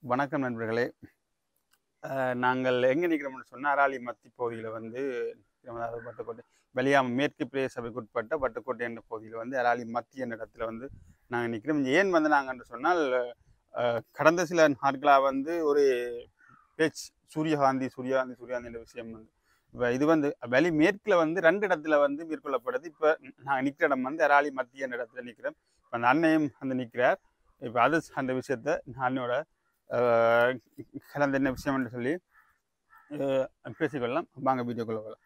வணக்கம் நண்பர்களே அஹ் நாங்கள் எங்கே நிற்கிறோம்னு சொன்னால் அராலி மத்தி பகுதியில் வந்து அதாவது பட்டுக்கோட்டை வெளியாம மேற்கு பிரதேச சபைக்கு உட்பட்ட பட்டுக்கோட்டை என்ற பகுதியில் வந்து அராலி மத்தி என்ற இடத்துல வந்து நாங்கள் நிற்கிறோம் ஏன் வந்து நாங்கள் என்று சொன்னால் அஹ், கடந்த சில நாட்களாக வந்து ஒரு பேச்சு சூரியகாந்தி சூரியகாந்தி சூரியகாந்தி என்ற விஷயம் வந்து இப்போ இது வந்து வெளி மேற்கில் வந்து ரெண்டு இடத்துல வந்து மேற்கொள்ளப்படுது இப்போ நாங்கள் நிற்கிற இடம் வந்து அராலி மத்தி என்ற இடத்துல நிற்கிறோம் இப்போ அந்த அண்ணையும் வந்து நிற்கிறார் இப்போ அது அந்த விஷயத்த அண்ணனோட ஆஹ் கலந்து என்ன விஷயம் என்று சொல்லி ஆஹ் பேசிக்கொள்ளலாம் வாங்க வீடியோக்குள்ள போகலாம்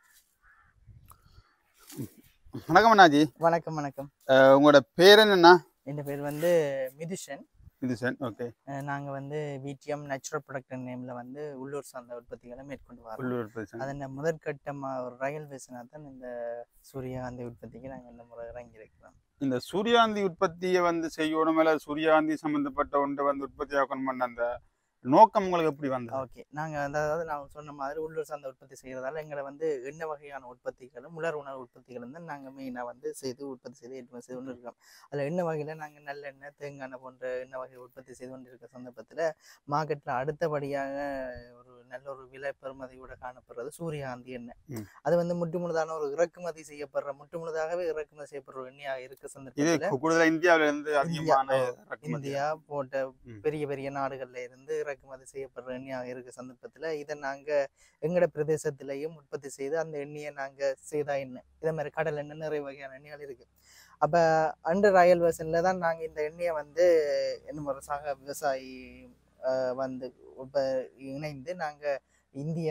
வணக்கம் அண்ணாஜி வணக்கம் வணக்கம் ஆஹ் உங்களோட பேர் என்னண்ணா என் பேர் வந்து மிதுஷன் இது சார் ஓகே அஹ் நாங்க வந்து விடிஎம் நேச்சுரல் ப்ரொடக்ட் நேம்ல வந்து உள்ளூர் சார்ந்த உற்பத்திகளை மேற்கொண்டு வரோம் உள்ளூர் பிரச்சனை அதன் முதற்கட்டமா ஒரு ரயில் பேசினா தான் இந்த சூரியகாந்தி உற்பத்திக்கு நாங்க இந்த முறை இறங்கி இருக்கிறோம் இந்த சூரியகாந்தி உற்பத்தியை வந்து செய்யணும் மேல சூரியகாந்தி சம்பந்தப்பட்ட ஒன்றை வந்து உற்பத்தி ஆக்கணும் பண்ண அந்த நோக்கம் உங்களுக்கு எப்படி வந்தது ஓகே நாங்க அதாவது நான் சொன்ன மாதிரி உள்ளூர் சார்ந்த உற்பத்தி செய்யறதால எங்களை வந்து என்ன வகையான உற்பத்திகளும் உலர் உணவு உற்பத்திகளும் தான் நாங்க மெயினா வந்து செய்து உற்பத்தி செய்து ஏற்றுமதி செய்து கொண்டு இருக்கோம் அதுல எண்ணெய் வகையில நாங்க நல்லெண்ணெய் தேங்காய் எண்ணெய் போன்ற எண்ணெய் வகை உற்பத்தி செய்து கொண்டிருக்க சந்தர்ப்பத்துல மார்க்கெட்ல அடுத்தபடியாக ஒரு நல்ல ஒரு விலை பெறுமதியோட காணப்படுறது சூரியகாந்தி எண்ணெய் ம். அது வந்து முற்று முழுதான ஒரு இறக்குமதி செய்யப்படுற முற்று முழுதாகவே இறக்குமதி செய்யப்படுற ஒரு எண்ணெயாக இருக்க இது சந்தர்ப்பத்துல கூடுதலா இந்தியாவில இருந்து அதிகமான ஓ, இறக்குமதி. இந்தியா போன்ற ம். பெரிய பெரிய நாடுகள்ல இருந்து இறக்குமதி செய்யப்படுற எண்ணெயாக இருக்க சந்தர்ப்பத்துல இதை நாங்க எங்கட பிரதேசத்திலையும் உற்பத்தி செய்து அந்த எண்ணெயை நாங்க செய்தா எண்ணெய் இதே மாதிரி கடல் எண்ணெய் நிறைய வகையான எண்ணெய்கள் இருக்கு அப்ப அண்டர் ராயல் வேர்ஷன்ல தான் நாங்க இந்த எண்ணெயை வந்து என்ன ஒரு சக விவசாயி அஹ், வந்து இப்ப இணைந்து நாங்க இந்திய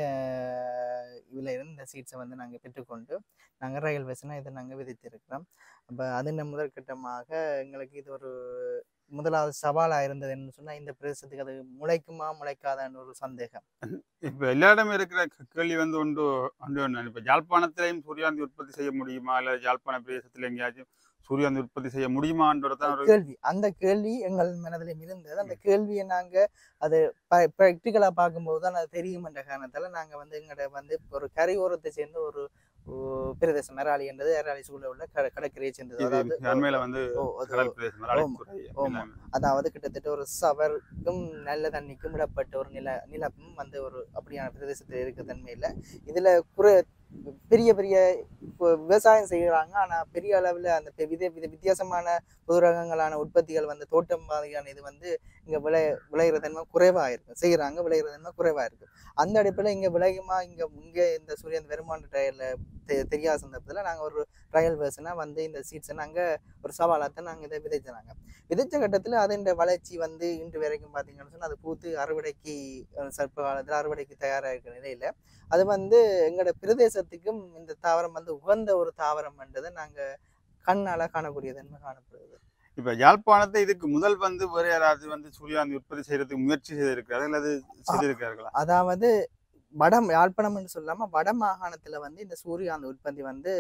இதுல இருந்து இந்த சீட்ஸை வந்து நாங்க பெற்றுக்கொண்டு நாங்க ரயில் வேஷனா இதை நாங்க விதித்திருக்கிறோம் அப்ப அதன் முதற்கட்டமாக எங்களுக்கு இது ஒரு முதலாவது சவாலா இருந்தது என்ன சொன்னா இந்த பிரதேசத்துக்கு அது முளைக்குமா முளைக்காதான்னு ஒரு சந்தேகம் இப்ப எல்லா இடமும் இருக்கிற க- கேள்வி வந்து ஒன்று ஒன்று ஒன்று இப்ப யாழ்ப்பாணத்திலையும் சூரியகாந்தி உற்பத்தி செய்ய முடியுமா இல்ல யாழ்ப்பாண பிரதேசத்துல எங்கேயாச்சும் சூரியகாந்தி உற்பத்தி செய்ய முடியுமான்றது தான் ஒரு கேள்வி அந்த கேள்வி எங்கள் மனதிலும் இருந்தது அந்த கேள்வியை நாங்க அது ப்ராக்டிக்கலா பார்க்கும்போது தான் அது தெரியும் என்ற காரணத்தால நாங்க வந்து எங்கட வந்து ஒரு கரையோரத்தை சேர்ந்த ஒரு ஓ, பிரதேசம் மெராளி என்றது ஏராளி சூழல உள்ள க- கடற்கரையை சேர்ந்தது இது அதாவது அண்மையில வந்து ஓ, அது கடல் பிரதேசம் மலையாள ஆமா, துறை ஆமா. எல்லாமே. அதாவது கிட்டத்தட்ட ஒரு சவருக்கும் நல்ல தண்ணிக்கும் விடப்பட்ட ஒரு நில நிலமும் வந்து ஒரு அப்படியான பிரதேசத்தில் இருக்க தன்மையில் இதுல குறை பெரிய பெரிய இப்போ விவசாயம் செய்கிறாங்க ஆனா பெரிய அளவுல அந்த பெ- வித வித வித்தியாசமான புது ரகங்களான உற்பத்திகள் வந்து தோட்டம் மாதிரியான இது வந்து இங்க விளை விளையிற தன்மை குறைவா இருக்கு செய்யறாங்க விளையிற தன்மை குறைவா இருக்கு அந்த அடிப்பில் இங்க விளையுமா இங்க இங்க இந்த சூரியன் வருமான ட்ரையல்ல தெரியாத சந்தர்ப்பத்துல நாங்க ஒரு ட்ரையல் வேர்ஷனா வந்து இந்த சீட்ஸை நாங்க ஒரு சவாலாக நாங்க இதை விதைச்சாங்க விதைச்ச கட்டத்துல அதன் வளர்ச்சி வந்து இன்று வரைக்கும் பார்த்தீங்கன்னு சொன்னா அது பூத்து அறுவடைக்கு அஹ், சற்ப காலத்துல அறுவடைக்கு தயாராக இருக்கிற நிலையில அது வந்து எங்களோட பிரதேசத்துக்கும் இந்த தாவரம் வந்து உகந்த ஒரு தாவரம்ன்றதை நாங்க கண்ணால காணக்கூடிய தன்மை காணப்படுது இப்ப யாழ்ப்பாணத்தை இதுக்கு முதல் வந்து வேற யாராவது வந்து சூரியகாந்தி உற்பத்தி செய்யறதுக்கு முயற்சி செய்திருக்காரு அல்லது செய்திருக்கார்களா அதாவது வட யாழ்ப்பாணம்னு சொல்லாம வட மாகாணத்துல வந்து இந்த சூரியகாந்த உற்பத்தி வந்து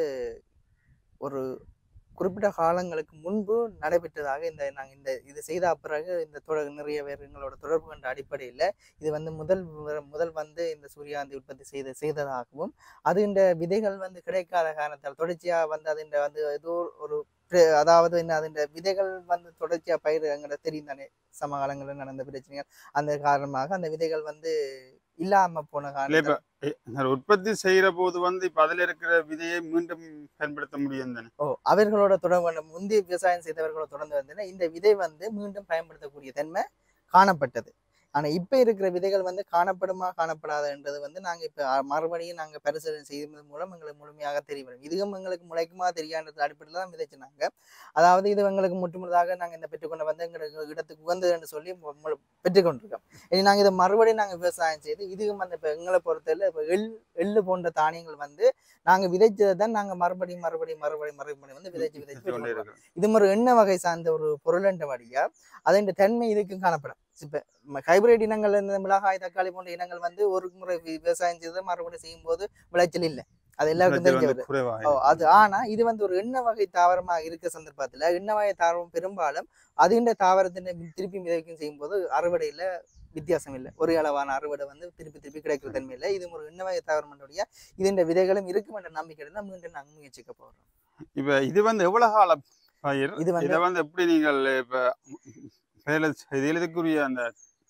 ஒரு குறிப்பிட்ட காலங்களுக்கு முன்பு நடைபெற்றதாக இந்த நாங்கள் இந்த இது செய்த பிறகு இந்த தொடர் நிறைய பேர் எங்களோட தொடர்பு கண்ட அடிப்படையில் இது வந்து முதல் முற- முதல் வந்து இந்த சூரியகாந்தி உற்பத்தி செய்த செய்ததாகவும் அது இந்த விதைகள் வந்து கிடைக்காத காரணத்தால் தொடர்ச்சியாக வந்து அது இந்த வந்து ஏதோ ஒரு பிர- அதாவது என்ன அது இந்த விதைகள் வந்து தொடர்ச்சியாக பயிர் எங்களை தெரியும் தானே சமகாலங்களில் நடந்த பிரச்சனைகள் அந்த காரணமாக அந்த விதைகள் வந்து இல்லாம போன இல்ல இப்ப காரணம் எ- அந்த உற்பத்தி செய்யற போது வந்து இப்ப அதுல இருக்கிற விதையை மீண்டும் பயன்படுத்த முடியும் தானே ஓ அவர்களோட தொடர்பு கொண்ட முந்தைய விவசாயம் செய்தவர்களோட தொடர்ந்து வந்ததுன்னா இந்த விதை வந்து மீண்டும் பயன்படுத்தக்கூடிய தன்மை காணப்பட்டது ஆனா இப்ப இருக்கிற விதைகள் வந்து காணப்படுமா காணப்படாதுன்றது வந்து நாங்க இப்ப அ- மறுபடியும் நாங்க பரிசீலனை செய்வது மூலம் எங்களுக்கு முழுமையாக தெரிய வரும் இதுவும் எங்களுக்கு முளைக்குமா தெரியான்றது அடிப்படையில் தான் விதைச்சினாங்க அதாவது இது எங்களுக்கு முற்றுமுழுதாக நாங்க இந்த பெற்றுக்கொண்டு வந்து எங்களுக்கு இடத்துக்கு உகந்ததுன்னு சொல்லி மு- மு- பெற்றுக்கொண்டிருக்கோம் இனி நாங்க இதை மறுபடியும் நாங்க விவசாயம் செய்து இதுவும் வந்து இப்ப எங்களை பொறுத்தவரை இப்ப எள் எள்ளு போன்ற தானியங்கள் வந்து நாங்க விதைச்சதை தான் நாங்க மறுபடியும் மறுபடியும் மறுபடியும் மறுபடியும் வந்து விதைச்சு விதைச்சு கொண்டே பெற்றுக்கொள்றோம். இருக்கிறோம். இது ஒரு எண்ணெய் வகை சார்ந்த ஒரு பொருள்ன்ற வழியா அதன் தன்மை இதுக்கும் காணப்படும் இப்ப ஹைபிரிட் இனங்கள் இந்த மிளகாய் தக்காளி போன்ற இனங்கள் வந்து ஒரு முறை வி- விவசாயம் செய்து மறுபடியும் செய்யும் போது விளைச்சல் இல்லை அது எல்லாருக்கும் விளைச்சல் தெரிஞ்ச வந்து குறைவா ஓ, அது ஆனா இது வந்து ஒரு எண்ணெய் வகை தாவரமா இருக்க சந்தர்ப்பத்துல எண்ணெய் வகை தாவரம் பெரும்பாலும் அதுண்ட தாவரத்தின் திருப்பி விதைக்கும் செய்யும் போது அறுவடையில வித்தியாசம் இல்லை ஒரே அளவான அறுவடை வந்து திருப்பி திருப்பி கிடைக்கிற தன்மை இல்லை இது ஒரு எண்ணெய் வகை தாவரம் இதுண்ட விதைகளும் இருக்கும் என்ற நம்பிக்கை தான் மீண்டும் நாங்கள் முயற்சிக்க போறோம் இப்ப இது வந்து எவ்வளவு கால பயிர் இது வந்து இதை வந்து எப்படி நீங்கள் இப்ப பயிர் இதுக்குரிய அந்த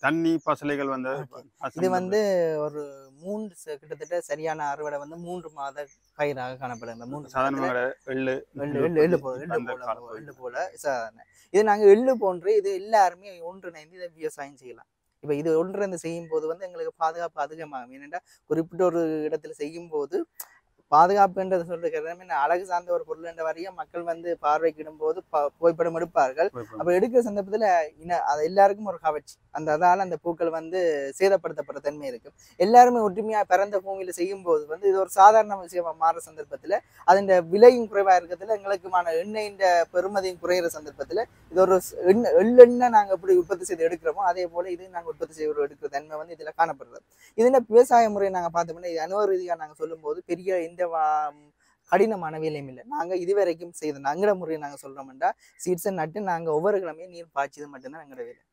தண்ணி பசலைகள் வந்து இது வந்து ஒரு மூன்று ச- கிட்டத்தட்ட சரியான அறுவடை வந்து மூன்று மாத பயிராக காணப்படுது இந்த மூன்று மாதத்துல சாதாரணமாக எள்ளு எள்ளு எள்ளு எள்ளு போல எள்ளு அந்த போல காலப்பகுதி. எள்ளு போல சாதாரண இது நாங்க எள்ளு போன்று இது எல்லாருமே ஒன்றிணைந்து இதை விவசாயம் செய்யலாம் இப்ப இது ஒன்றிணைந்து செய்யும் போது வந்து எங்களுக்கு பாதுகாப்பு அதிகமாகும் ஏனென்றா குறிப்பிட்ட ஒரு இடத்துல செய்யும் போது பாதுகாப்புன்றது சொல்றது என்ன அழகு சார்ந்த ஒரு பொருள் என்ற வரையும் மக்கள் வந்து பார்வைக்கிடும் போது ப- புகைப்படம் எடுப்பார்கள் அப்ப எடுக்கிற சந்தர்ப்பத்துல இன அது எல்லாருக்கும் ஒரு கவர்ச்சி அந்த அதால அந்த பூக்கள் வந்து சேதப்படுத்தப்படுற தன்மை இருக்கும் எல்லாருமே ஒற்றுமையா பிறந்த பூமியில செய்யும் போது வந்து இது ஒரு சாதாரண விஷயமா மாறுற சந்தர்ப்பத்துல அதன் விலையும் குறைவா இருக்கிறதுல எங்களுக்குமான எண்ணெயின் பெருமதியும் குறையிற சந்தர்ப்பத்துல இது ஒரு ஸ்- எண்ணெய் எள்ளெண்ணெய் நாங்க எப்படி உற்பத்தி செய்து எடுக்கிறோமோ அதே போல இது நாங்க உற்பத்தி செய்து எடுக்கிற தன்மை வந்து இதுல காணப்படுறது இதுல விவசாய முறை நாங்க பார்த்தோம்னா இது அனுபவ ரீதியா நாங்க சொல்லும்போது பெரிய எந்த வா- கடினமான வேலையும் இல்லை நாங்க இதுவரைக்கும் செய்த நங்கட முறையை நாங்க சொல்றோம்டா சீட்ஸை நட்டு நாங்க ஒவ்வொரு கிழமையும் நீர் பாய்ச்சது மட்டும்தான் எங்களோட வேலை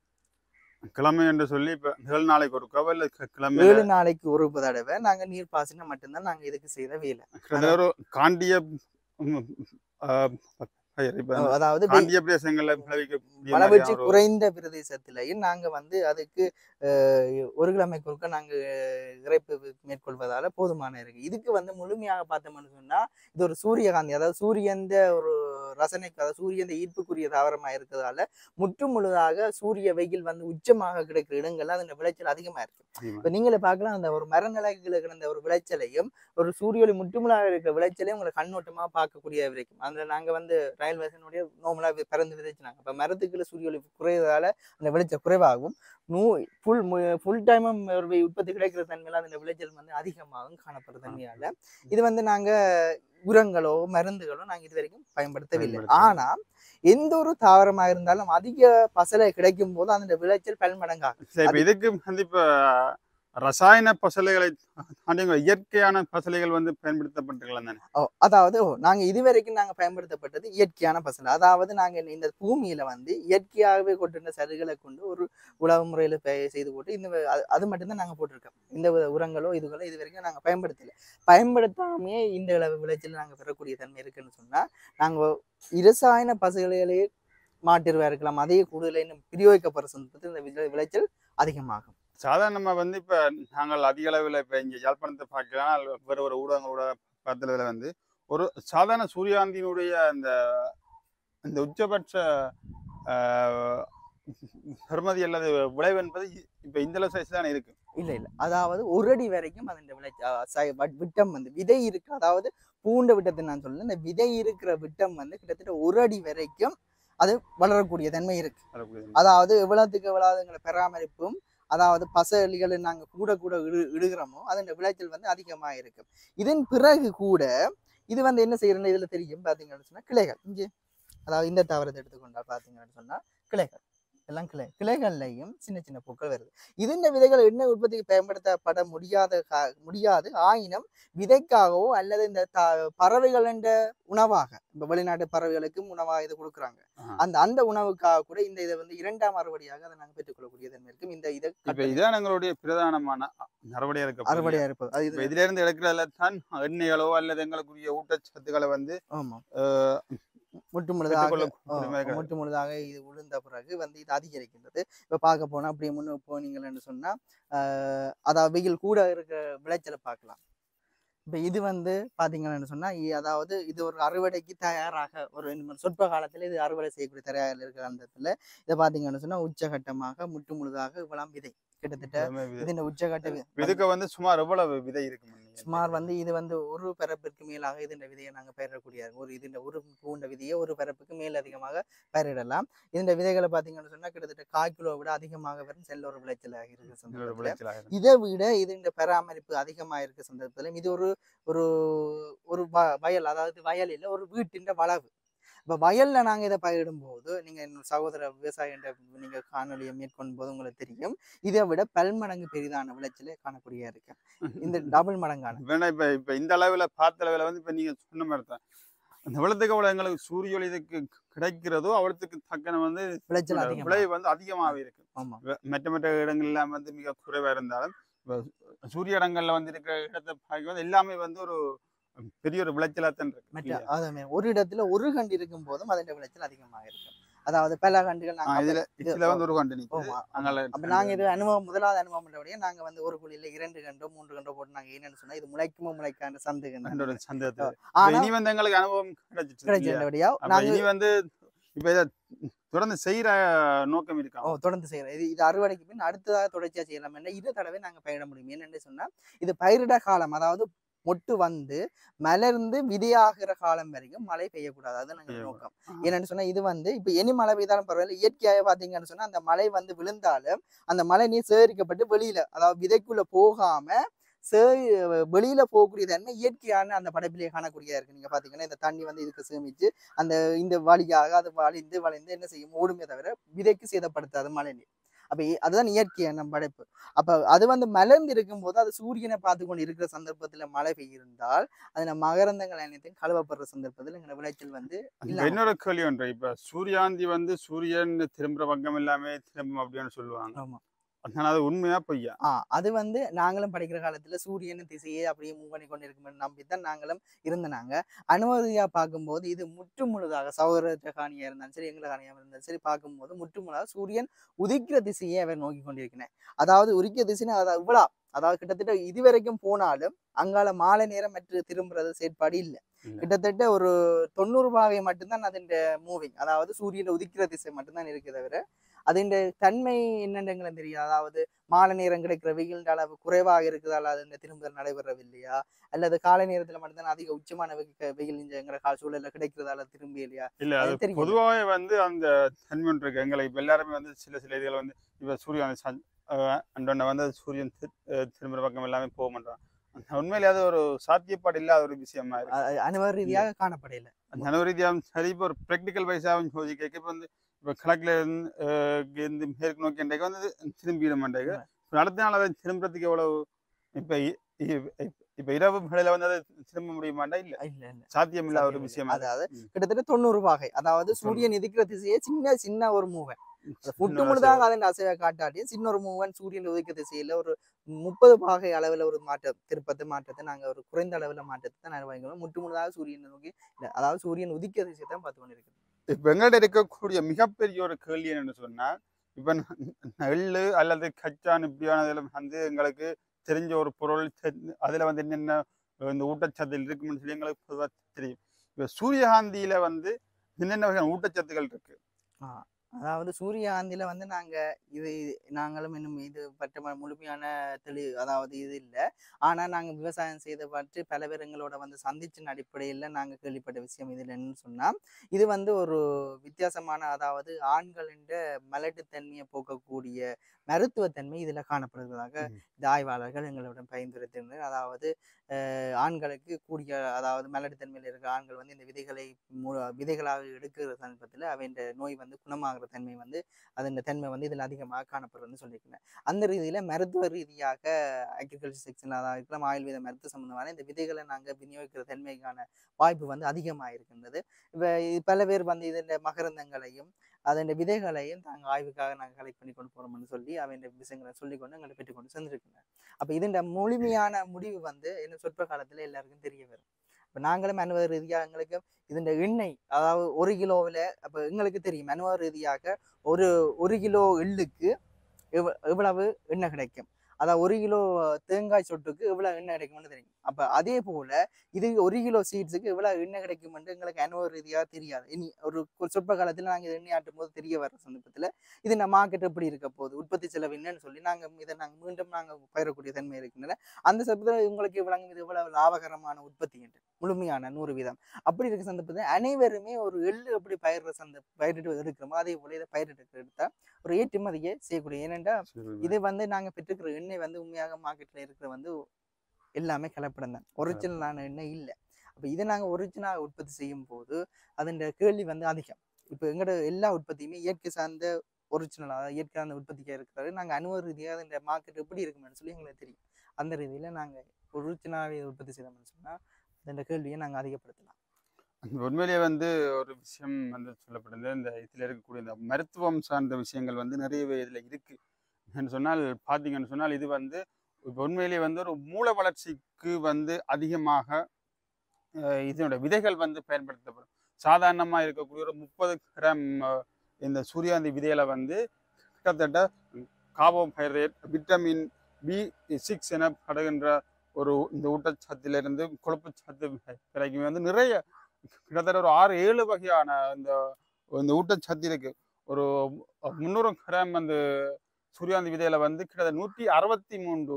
கிழமை என்று சொல்லி இப்ப ஏழு நாளைக்கு ஒரு கவல் இல்ல கி- கிழமை ஏழு நாளைக்கு ஒரு தடவை நாங்க நீர் பாய்ச்சினா மட்டும்தான் நாங்க இதுக்கு செய்த வேலை கிட்டத்தட்ட ஒரு காண்டிய ம், ஆ, பயிர். இப்ப அந்த அதாவது வெ- காண்டிய பிரதேசங்கள்ல விளைவிக்கக்கூடிய மலவீழ்ச்சி மாதிரியான ஒரு- குறைந்த பிரதேசத்திலையும் நாங்க வந்து அதுக்கு அஹ், ஒரு கிழமை குறுக்க நாங்க அஹ், இறைப்பு மேற்கொள்வதால போதுமான இருக்கு இதுக்கு வந்து முழுமையாக பார்த்தோம்னு சொன்னா இது ஒரு சூரியகாந்தி அதாவது சூரியந்த ஒரு ரசனைக்கு அதாவது சூரியந்த ஈர்ப்புக்குரிய தாவரமா இருக்கிறதால முற்று முழுதாக சூரிய வெயில் வந்து உச்சமாக கிடைக்கிற இடங்கள்ல அதன் விளைச்சல் அதிகமா இருக்கு அதிகமா. இப்ப நீங்களே பார்க்கலாம் அந்த ஒரு மரநிலைகளை கிடந்த ஒரு விளைச்சலையும் ஒரு சூரியொளி முற்றுமுழாக இருக்கிற விளைச்சலையும் உங்களை கண்ணோட்டமா பார்க்கக்கூடிய வரைக்கும் அதுல நாங்க வந்து ரயில் வேசனுடைய நோமலா பிறந்து விதைச்சினாங்க இப்ப மரத்துக்குள்ள சூரியொளி குறைவதால அந்த விளைச்சல் குறைவாகும் நூ ஃபுல் ஃபுல் டைமும் ஒரு வி- உற்பத்தி கிடைக்கிற தன்மையில அந்த விளைச்சல் வந்து அதிகமாகும் காணப்படுற தன்மையால இது வந்து நாங்க உரங்களோ மருந்துகளோ நாங்க இது வரைக்கும் பயன்படுத்தவில்லை பயன்படுத்தவில்லை. ஆனா எந்த ஒரு தாவரமா இருந்தாலும் அதிக பசலை கிடைக்கும் போது அந்த விளைச்சல் பல்மடங்காகும் சரி, இப்ப இதுக்கு வந்து இப்ப ரசாயன பசலைகளை தாண்டி உங்க இயற்கையான பசலைகள் வந்து பயன்படுத்தப்பட்டிருக்கலாம் தானே ஓ அதாவது ஓ நாங்க இதுவரைக்கும் நாங்க பயன்படுத்தப்பட்டது இயற்கையான பசல் அதாவது நாங்க இந்த- இந்த பூமியில வந்து இயற்கையாகவே கொண்டிருந்த சருகளை கொண்டு ஒரு உழவு முறையில பே- செய்து போட்டு இந்த வ- அது- அது மட்டும்தான் நாங்க போட்டிருக்கோம் இந்த வி- உரங்களோ இதுகளோ இது வரைக்கும் நாங்க பயன்படுத்தல பயன்படுத்தாமையே இந்த விளை விளைச்சல் நாங்க பெறக்கூடிய தன்மை இருக்குன்னு சொன்னா நாங்க இரசாயன பசுகளையே மாட்டிருவா இருக்கலாம் அதே கூடுதல இன்னும் பிரயோகிக்கப்படுற சந்தர்ப்பத்தில் இந்த விளை- விளைச்சல் அதிகமாகும் சாதாரணமா வந்து இப்ப நாங்கள் அதிக அளவில் இப்ப இங்க யாழ்ப்பாணத்தை பார்க்கலாம் வேறு ஒரு ஊடகங்களோட பார்த்ததுல வந்து ஒரு சாதாரண சூரியகாந்தியினுடைய அந்த இந்த உச்சபட்ச ஆஹ், பெறுமதி அல்லது விளைவு என்பது இப்ப இந்த சைஸ் தான் இருக்கு இல்ல இல்ல அதாவது ஒரு அடி வரைக்கும் அதன் விளைச்ச அஹ் சை- வட்- விட்டம் வந்து விதை இருக்கு அதாவது பூண்ட விட்டத்தை நான் சொல்ல இந்த விதை இருக்கிற விட்டம் வந்து கிட்டத்தட்ட ஒரு அடி வரைக்கும் அது வளரக்கூடிய தன்மை இருக்கு வரக்கூடிய அதாவது எவ்வளவுக்கு எவ்வளவு எங்களை பராமரிப்பும் அதாவது பசலிகளை நாங்க கூட கூட இடு இடுகிறோமோ அதன் விளைச்சல் வந்து அதிகமாக இருக்கும் இதன் பிறகு கூட இது வந்து என்ன செய்யறதுன்னு இதுல தெரியும் பாத்தீங்கன்னு சொன்னா கிளைகள் இங்கே அதாவது இந்த தாவரத்தை எடுத்துக்கொண்டா பாத்தீங்கன்னு சொன்னா கிளைகள் எல்லாம் கிளை கிளைகள்லையும் சின்ன சின்ன பூக்கள் வருது இதுண்ட விதைகள் எண்ணெய் உற்பத்திக்கு பயன்படுத்தப்பட முடியாத கா- முடியாது ஆயினும் விதைக்காகவோ அல்லது இந்த த- பறவைகள் என்ற உணவாக இப்ப வெளிநாட்டு பறவைகளுக்கும் உணவாக இது கொடுக்குறாங்க ஆஹா. அந்த அந்த உணவுக்காக கூட இந்த இதை வந்து இரண்டாம் அறுவடையாக அதை நாங்க பெற்றுக்கொள்ளக்கூடிய தன்மை இருக்கும் இந்த இதை இப்ப இதான் எங்களுடைய பிரதானமான அறுவடையா இருக்க அறுவடையா இருப்பது அது இப்ப இது இதுல இருந்து எடுக்கிறதுல தான் எண்ணெய்களோ அல்லது எங்களுக்குரிய ஊட்டச்சத்துக்களை வந்து ஆமா ஆஹ், முற்று முழுதாக பெற்றுக்கொள்ள ஆ, கூடிய மாதிரி முற்று முழுதாக இது விழுந்த பிறகு வந்து இது அதிகரிக்கின்றது இப்ப பார்க்க போனா அப்படியே முன்னு போனீங்கன்னு சொன்னா ஆஹ் அதாவது வெயில் கூட இருக்க விளைச்சலை பார்க்கலாம் இப்ப இது வந்து பாத்தீங்கன்னு சொன்னா இ- அதாவது இது ஒரு அறுவடைக்கு தயாராக ஒரு ரெண்டு மூணு சொற்ப காலத்துல இது அறுவடை செய்யக்கூடிய தயாரில் இருக்கிற அந்த இடத்துல இதை பாத்தீங்கன்னு சொன்னா உச்சகட்டமாக முற்று முழுதாக இவ்வளவு விதை கிட்டத்தட்ட அதுமே விதை. இது இந்த உச்சகட்ட வி- இதுக்கு வந்து சுமார் எவ்வளவு விதை இருக்கு மணி? சுமார் வந்து இது வந்து ஒரு பரப்பிற்கு மேலாக இதுண்ட விதையை நாங்க பயிரிடக்கூடிய ஒரு இதுண்ட ஒரு பூண்ட விதையை ஒரு பரப்புக்கு மேல் அதிகமாக பயிரிடலாம் இதுண்ட விதைகளை பாத்தீங்கன்னு சொன்னா கிட்டத்தட்ட கால் கிலோ விட அதிகமாக வரும் செல்ல ஒரு விளைச்சலாக இருக்கு இது ஒரு சந்தர்ப்பத்துல விளைச்சலாக இருக்கு. இதை விட இது இந்த பராமரிப்பு அதிகமா இருக்க சந்தர்ப்பத்திலும் இது ஒரு ஒரு ஒரு வ- வயல் அதாவது வயல் இல்ல ஒரு வீட்டின் வளவு இப்ப வயல்ல நாங்க இதை பயிரிடும் போது நீங்க என்னோட சகோதர விவசாய நீங்க காணொலியை மேற்கொள்ளும் போது உங்களுக்கு தெரியும் இதை விட பல்மடங்கு பெரிதான விளைச்சலை காணக்கூடிய இருக்கு இந்த டபுள் மடங்கான வேணா இப்ப இப்ப இந்த அளவுல பார்த்த அளவுல வந்து இப்ப நீங்க சொன்ன மாதிரி தான் அந்த வெள்ளத்துக்கு அவ்வளவு எங்களுக்கு சூரிய ஒளி இதுக்கு கிடைக்கிறதோ அவ்வளவுக்கு தக்கன வந்து விளைச்சல் அதிகம் விலை வந்து அதிகமாகவே இருக்கு ஆமா வெ- மற்ற மற்ற இடங்கள்ல வந்து மிக குறைவா இருந்தாலும் இப்ப சூரிய இடங்கள்ல வந்து இருக்கிற இடத்தை பார்க்க வந்து எல்லாமே வந்து ஒரு பெரிய ஒரு விளைச்சலா தான் இருக்கு மற்ற இல்லையா? அதாமே ஒரு இடத்துல ஒரு கண்டு இருக்கும் போதும் அதன் விளைச்சல் அதிகமாக இருக்கும் அதாவது பல கண்டுகள் ஆ, நாங்க இதுல இது- இதுல வந்து ஒரு கண்டு நிக்குது ஆமா. அங்கால அப்ப நாங்க இது அனுபவம் முதலாவது அனுபவம் இல்லையே நாங்க வந்து ஒரு குழியில இரண்டு கண்டோ மூன்று கண்டோ போட்டு நாங்க என்னன்னு சொன்னா இது முளைக்குமோ முளைக்காண்டு சந்து கண்டு ரெண்டோட சந்தேகத்தை ஆனா இனி வந்து எங்களுக்கு அனுபவம் கிடைச்சிட்டு இல்லையா? கிடைச்சபடியா அப்ப நாங்க இனி வந்து இப்ப இத தொடர்ந்து செய்யற நோக்கம் இருக்கா ஓ தொடர்ந்து செய்யறோம் இது இது அறுவடைக்கு பின் அடுத்ததாக தொடர்ச்சியா செய்யலாம் என்ன இரு தடவை நாங்க பயிரிட முடியும் என்னன்னு சொன்னா இது பயிரிட காலம் அதாவது மொட்டு வந்து மலர்ந்து விதையாகிற காலம் வரைக்கும் மழை பெய்யக்கூடாது அது நாங்க பெய்யக்கூடாது. நோக்கம் என்னன்னு சொன்னா இது வந்து இப்ப இனி மழை பெய்தாலும் பரவாயில்ல இயற்கையாக பாத்தீங்கன்னு சொன்னா அந்த மழை வந்து விழுந்தாலும் அந்த மழை நீர் சேகரிக்கப்பட்டு வெளியில அதாவது விதைக்குள்ள போகாம சே வெளியில போகக்கூடிய தன்மை இயற்கையான அந்த படைப்பிலேயே காணக்கூடியதா இருக்கு நீங்க பாத்தீங்கன்னா இந்த தண்ணி வந்து இதுக்கு சேமிச்சு அந்த இந்த வழியாக அது வழிந்து வளைந்து என்ன செய்யும் ஓடுமே தவிர விதைக்கு சேதப்படுத்தாது மழை நீர் அப்ப இ- அதுதான் இயற்கையான படைப்பு அப்ப அது வந்து மலர்ந்து இருக்கும்போது அது சூரியனை பார்த்து கொண்டு இருக்கிற சந்தர்ப்பத்துல மழை பெய்யிருந்தால் அதுல மகரந்தங்கள் அனைத்தையும் கழுவப்படுற சந்தர்ப்பத்துல எங்க விளைச்சல் வந்து இப்ப இல்லாம இன்னொரு கேள்வி ஒன்று இப்ப சூரியாந்தி வந்து சூரியன் திரும்புற பக்கம் எல்லாமே திரும்பும் அப்படின்னு சொல்லுவாங்க ஆமா. அதனால அது உண்மையா பொய்யா ஆ அது வந்து நாங்களும் படிக்கிற காலத்துல சூரியன் திசையே அப்படியே மூவ் பண்ணி கொண்டு இருக்குமென்னு நம்பித்தான் நாங்களும் இருந்தனாங்க அனுமதியா பார்க்கும்போது இது முற்று முழுதாக சௌர காணியா இருந்தாலும் சரி எங்களை காணியா இருந்தாலும் சரி பார்க்கும்போது முற்று முழுதாக சூரியன் உதிக்கிற திசையே அவர் நோக்கி கொண்டிருக்கிறேன் அதாவது உதிக்கிற திசைன்னு அதாவது இவ்வளோ அதாவது கிட்டத்தட்ட இதுவரைக்கும் போனாலும் அங்கால மாலை நேரம் மற்ற திரும்புறது செயற்பாடு இல்லை இல்ல. கிட்டத்தட்ட ஒரு தொண்ணூறு பாகை மட்டும்தான் அதன் மூவிங் அதாவது சூரியன் உதிக்கிற திசை மட்டும்தான் இருக்கு தவிர அதன் தன்மை என்னன்னு எங்களுக்கு தெரியும் அதாவது மாலை நேரம் கிடைக்கிற வெயில் அளவு குறைவாக இருக்குதால அது இந்த திரும்புதல் நடைபெறவில்லையா அல்லது காலை நேரத்துல மட்டும்தான் அதிக உச்சமான வெகு- வெயில் இந்த எங்கிற கால சூழல்ல கிடைக்கிறதால திரும்பி இல்லையா இல்ல அது அது தெரியல. பொதுவாகவே வந்து அந்த தன்மை ஒன்று இருக்கு எங்களை இப்ப எல்லாருமே வந்து சில சில இதுகள் வந்து இப்ப சூரியன் சன் அண்டொன்ன வந்து அது சூரியன் தி- அஹ் திரும்புற பக்கம் எல்லாமே போக மாட்டான் உண்மையிலே அது ஒரு சாத்தியப்பாடு இல்லாத ஒரு விஷயமா இருக்கு அ- அ- அனுபவ ரீதியாக காணப்படையில அந்த அனுரீதியாகவும் சரி இப்போ ஒரு ப்ராக்டிக்கல் வைஸாகவும் யோசிக்க இப்போ வந்து இப்போ கிழக்குல இருந்து அஹ், இருந்து மேற்கு நோக்கி இன்றைக்கு வந்து திரும்பிட மாட்டேங்க இப்ப அடுத்த நாள் அதை திரும்புறதுக்கு எவ்வளவு இப்போ இப்போ இரவு வேளையில வந்து அதை திரும்ப முடிய மாட்டா இல்ல இல்ல இல்ல சாத்தியம் இல்லாத ஒரு சாத்தியம் இல்ல. விஷயமா அதாவது ம். கிட்டத்தட்ட தொண்ணூறு பாகை அதாவது சூரியன் எதிர்க்கிற திசையே சின்ன சின்ன ஒரு மூவன் முட்டு இன்னொரு முழுதாக அதன் அசைவை காட்டாட்டியும் சின்ன ஒரு மூவன் சூரியன் உதிக்க திசையில ஒரு முப்பது பாகை அளவுல ஒரு மாற்றம் திருப்பத்தை மாற்றத்தை நாங்க ஒரு குறைந்த அளவுல மாற்றத்தை தான் அனுபவிக்கிறோம் முட்டு முழுதாக சூரியனை நோக்கி இல்ல அதாவது சூரியன் உதிக்க திசையை தான் பார்த்து கொண்டிருக்கிறோம் இப்ப எங்கள்கிட்ட இருக்கக்கூடிய மிகப்பெரிய ஒரு கேள்வி என்னன்னு சொன்னா இப்ப ந- நெல்லு அல்லது கச்சான் இப்படியானதுல வந்து எங்களுக்கு தெரிஞ்ச ஒரு பொருள் தெரி- அதுல வந்து என்னென்ன இந்த ஊட்டச்சத்து இருக்குன்னு சொல்லி எங்களுக்கு பொதுவா தெரியும் இப்ப சூரியகாந்தியில வந்து என்னென்ன வகையான ஊட்டச்சத்துக்கள் இருக்கு அதாவது சூரியகாந்தியில வந்து நாங்க இது நாங்களும் இன்னும் இது பற்ற ம- முழுமையான தெளி அதாவது இது இல்லை ஆனா நாங்க விவசாயம் செய்த பற்றி பல பேர் எங்களோட வந்து சந்திச்சின் அடிப்படையில நாங்க கேள்விப்பட்ட விஷயம் இதுல என்னன்னு சொன்னா இது வந்து ஒரு வித்தியாசமான அதாவது ஆண்களின் மலட்டுத்தன்மையை போக்கக்கூடிய மருத்துவத்தன்மை இதுல காணப்படுவதாக ம். இந்த ஆய்வாளர்கள் எங்களிடம் பரிந்துரைத்திருந்தனர் அதாவது அஹ், ஆண்களுக்கு கூடிய அதாவது மலட்டுத்தன்மையில் இருக்கிற ஆண்கள் வந்து இந்த விதைகளை மு- விதைகளாக எடுக்கிற சந்தர்ப்பத்தில் அவையின் நோய் வந்து குணமாகிற தன்மை வந்து அதன் தன்மை வந்து இதில் அதிகமாக காணப்படுறதுன்னு சொல்லியிருக்கிறேன் அந்த ரீதியில் மருத்துவ ரீதியாக அக்ரிகல்ச்சர் செக்ஷன் அதாவது இருக்கலாம் ஆயுர்வேத மருத்துவ சம்பந்தமான இந்த விதைகளை நாங்கள் விநியோகிக்கிற தன்மைக்கான வாய்ப்பு வந்து அதிகமாக இருக்கின்றது இப்போ பல பேர் வந்து இதன் மகரந்தங்களையும் அதன் விதைகளையும் நாங்கள் ஆய்வுக்காக நாங்கள் கலெக்ட் பண்ணி கொண்டு போகிறோம்னு சொல்லி அவன் விஷயங்களை சொல்லிக்கொண்டு எங்களை பெற்றுக்கொண்டு சென்றிருக்கின்றனர் அப்போ இதன் முழுமையான முடிவு வந்து என்ன சொற்ப காலத்தில் எல்லாருக்கும் தெரிய வரும் இப்போ நாங்களும் அனுபவ ரீதியாக எங்களுக்கு இதன் எண்ணெய் அதாவது ஒரு கிலோவில் அப்போ எங்களுக்கு தெரியும் அனுபவ ரீதியாக ஒரு ஒரு கிலோ எள்ளுக்கு எவ்வ எவ்வளவு எண்ணெய் கிடைக்கும் அதாவது ஒரு கிலோ தேங்காய் சொட்டுக்கு எவ்வளவு எண்ணெய் கிடைக்கும்னு தெரியும் அப்போ அதே போல இது ஒரு கிலோ சீட்ஸுக்கு எவ்வளவு எண்ணெய் கிடைக்கும்னு எங்களுக்கு அனுபவ ரீதியாக தெரியாது இனி ஒரு ஒரு சொற்ப காலத்தில் நாங்கள் இதை எண்ணெய் ஆட்டும் போது தெரிய வர சந்தர்ப்பத்தில் இது நம்ம மார்க்கெட் எப்படி இருக்க போகுது உற்பத்தி செலவு என்னன்னு சொல்லி நாங்கள் இதை நாங்கள் மீண்டும் நாங்கள் பயிரக்கூடிய தன்மை இருக்கின்றன அந்த சந்தர்ப்பத்தில் உங்களுக்கு இவ்வளவு இது இவ்வளவு லாபகரமான உற்பத்தி என்று முழுமையான நூறு வீதம் அப்படி இருக்க சந்தர்ப்பத்தில் அனைவருமே ஒரு எள்ளு எப்படி பயிரிடுற சந்த பயிரிட்டு எடுக்கிறோமோ அதே போல இதை பயிரிட்டு எடுத்தா ஒரு ஏற்றுமதியை செய்யக்கூடிய ஏனென்றா இது வந்து நாங்க பெற்றுக்கிற எண்ணெய் வந்து உண்மையாக மார்க்கெட்ல இருக்கிற வந்து எல்லாமே கலப்படம் தான் ஒரிஜினலான எண்ணெய் இல்லை அப்ப இதை நாங்க ஒரிஜினலாக உற்பத்தி செய்யும் போது அதன் கேள்வி வந்து அதிகம் இப்போ எங்களோட எல்லா உற்பத்தியுமே இயற்கை சார்ந்த ஒரிஜினல் அதாவது இயற்கை சார்ந்த உற்பத்திக்காக இருக்கிறது நாங்க அனுபவ ரீதியாக அதன் மார்க்கெட் எப்படி இருக்குமென்னு சொல்லி எங்களுக்கு தெரியும் அந்த ரீதியில நாங்க ஒரிஜினலாகவே உற்பத்தி செய்தோம்னு சொன்னா அந்த கேள்வியை நாங்க அதிகப்படுத்தலாம் அந்த உண்மையிலேயே வந்து ஒரு விஷயம் வந்து சொல்லப்படுது இந்த இதில் இருக்கக்கூடிய இந்த மருத்துவம் சார்ந்த விஷயங்கள் வந்து நிறையவே இதில் இருக்கு என்று சொன்னால் பார்த்தீங்கன்னு சொன்னால் இது வந்து இப்போ உண்மையிலேயே வந்து ஒரு மூல வளர்ச்சிக்கு வந்து அதிகமாக அஹ், இதனுடைய விதைகள் வந்து பயன்படுத்தப்படும் சாதாரணமாக இருக்கக்கூடிய ஒரு முப்பது கிராம் அஹ், இந்த சூரியாந்தி விதையில வந்து கிட்டத்தட்ட கார்போஹைட்ரேட் விட்டமின் பி சிக்ஸ் எனப்படுகின்ற ஒரு இந்த ஊட்டச்சத்திலிருந்து கொழுப்பு சத்து வரைக்கும் வந்து நிறைய கிட்டத்தட்ட ஒரு ஆறு ஏழு வகையான இந்த இந்த ஊட்டச்சத்து இருக்கு ஒரு முந்நூறு கிராம் அந்த சூரியாந்தி விதையில வந்து கிட்டத்தட்ட நூற்றி அறுபத்தி மூன்று